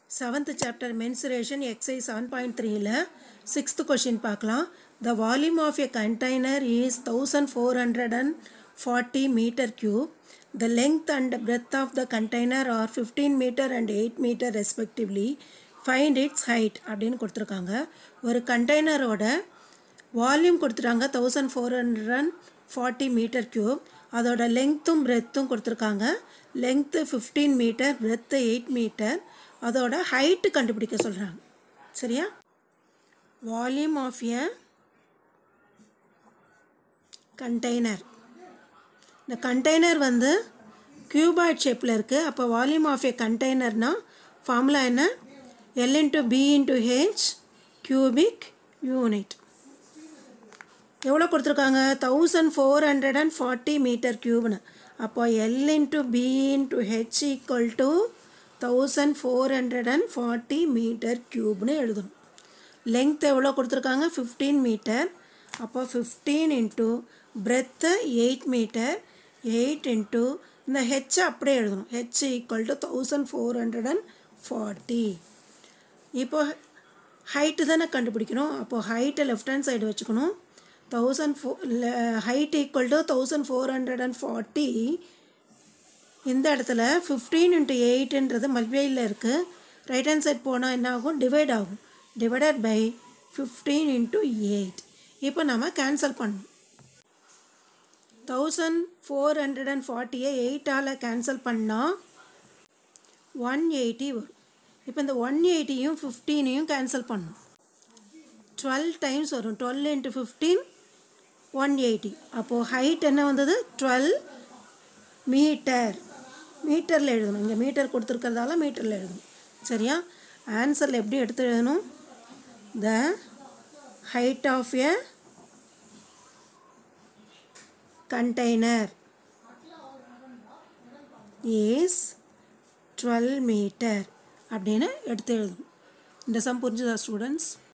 seventh chapter mensuration exercise seven point த்ரீல sixth question பார்க்கலாம் the volume of a container is thousand four hundred and forty metre cube the length and breadth of the container are fifteen metre and eight metre respectively find its height அப்படின்னு கொடுத்துருக்காங்க ஒரு கண்டெய்னரோட volume கொடுத்துட்டாங்க thousand four hundred and forty metre cube அதோட லெங்க்த்தும் பிரெத்தும் கொடுத்துருக்காங்க length fifteen metre breadth eight metre அதோட ஹைட்டு கண்டுபிடிக்க சொல்கிறாங்க சரியா வால்யூம் ஆஃப் எ கண்டெய்னர் இந்த கண்டெய்னர் வந்து கியூபாய்ட் ஷேப்பில் இருக்குது அப்போ வால்யூம் ஆஃப் எ கண்டெய்னர்னா ஃபார்முலா என்ன L into B into H cubic unit எவ்வளோ கொடுத்துருக்காங்க thousand four hundred and forty metre க்யூப்னு அப்போ L into B into H equal to thousand four hundred and forty metre க்யூப்னு எழுதணும் லெங்த் எவ்வளோ கொடுத்துருக்காங்க ஃபிஃப்டீன் மீட்டர் அப்போ fifteen into breadth eight metre eight into இந்த ஹெச் அப்படியே எழுதணும் H equal to thousand four hundred and forty இப்போ height தானே கண்டுபிடிக்கணும் அப்போது ஹைட்டை லெஃப்ட் ஹேண்ட் சைடு வச்சுக்கணும் thousand four height equal to thousand four hundred and forty இந்த இடத்துல ஃபிஃப்டீன் இன்ட்டு எயிட்டுன்றது மல்டிப்ளையில் இருக்குது ரைட் ஹேண்ட் சைட் போனால் என்ன ஆகும் டிவைட் ஆகும் divided by fifteen into eight இப்போ நம்ம கேன்சல் பண்ணணும் தௌசண்ட் ஃபோர் ஹண்ட்ரட் அண்ட் ஃபார்ட்டியை எயிட்டால் கேன்சல் பண்ணால் ஒன் எயிட்டி வரும் இப்போ இந்த ஒன் எயிட்டியும் ஃபிஃப்டீனையும் கேன்சல் பண்ணணும் டுவெல் டைம்ஸ் வரும் twelve into fifteen one eighty அப்போது ஹைட் என்ன வந்தது டுவெல் மீட்டர் மீட்டரில் எழுதணும் இங்கே மீட்டர் கொடுத்துருக்கிறதால மீட்டரில் எழுதணும் சரியா ஆன்சரில் எப்படி எடுத்து எழுதணும் the height of a container is twelve metre அப்படின்னு எடுத்து எழுதணும் இந்த சம் புரிஞ்சுதா ஸ்டூடெண்ட்ஸ்